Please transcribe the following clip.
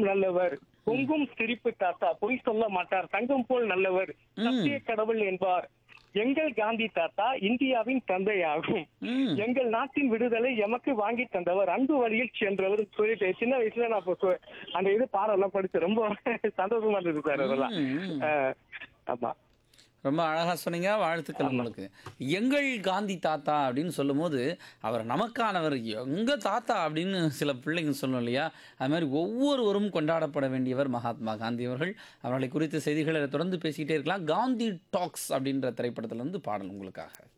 என்றும் நல்லவர் பொங்கும் சிரிப்பு தாத்தா பொய் சொல்ல மாட்டார் தங்கம் போல் நல்லவர் சத்திய கடவுள் என்பார் எங்கள் காந்தி தாத்தா இந்தியாவின் தந்தையாகும் ம். எங்கள் நாட்டின் விடுதலை எமக்கு வாங்கி தந்தவர் அன்பு வழியில் சென்றவர் சொல்லிட்டு சின்ன வயசுல நான் அப்ப சொ- அந்த இது பாடலாம் படிச்சு ரொம்ப சந்தோஷமா இருந்தது சார் அதெல்லாம் ம். அஹ், ஆமா ரொம்ப அழகா சொன்னீங்க வாழ்த்துக்கள் உங்களுக்கு எங்கள் காந்தி தாத்தா அப்படின்னு சொல்லும்போது அவர் நமக்கானவர் எங்க தாத்தா அப்படின்னு சில பிள்ளைங்க சொல்லணும் இல்லையா அது மாதிரி ஒவ்வொருவரும் கொண்டாடப்பட வேண்டியவர் மகாத்மா காந்தி அவர்கள் அவர்களை குறித்த செய்திகளை தொடர்ந்து பேசிக்கிட்டே இருக்கலாம் காந்தி டாக்ஸ் அப்படின்ற திரைப்படத்துல இருந்து பாடல் உங்களுக்காக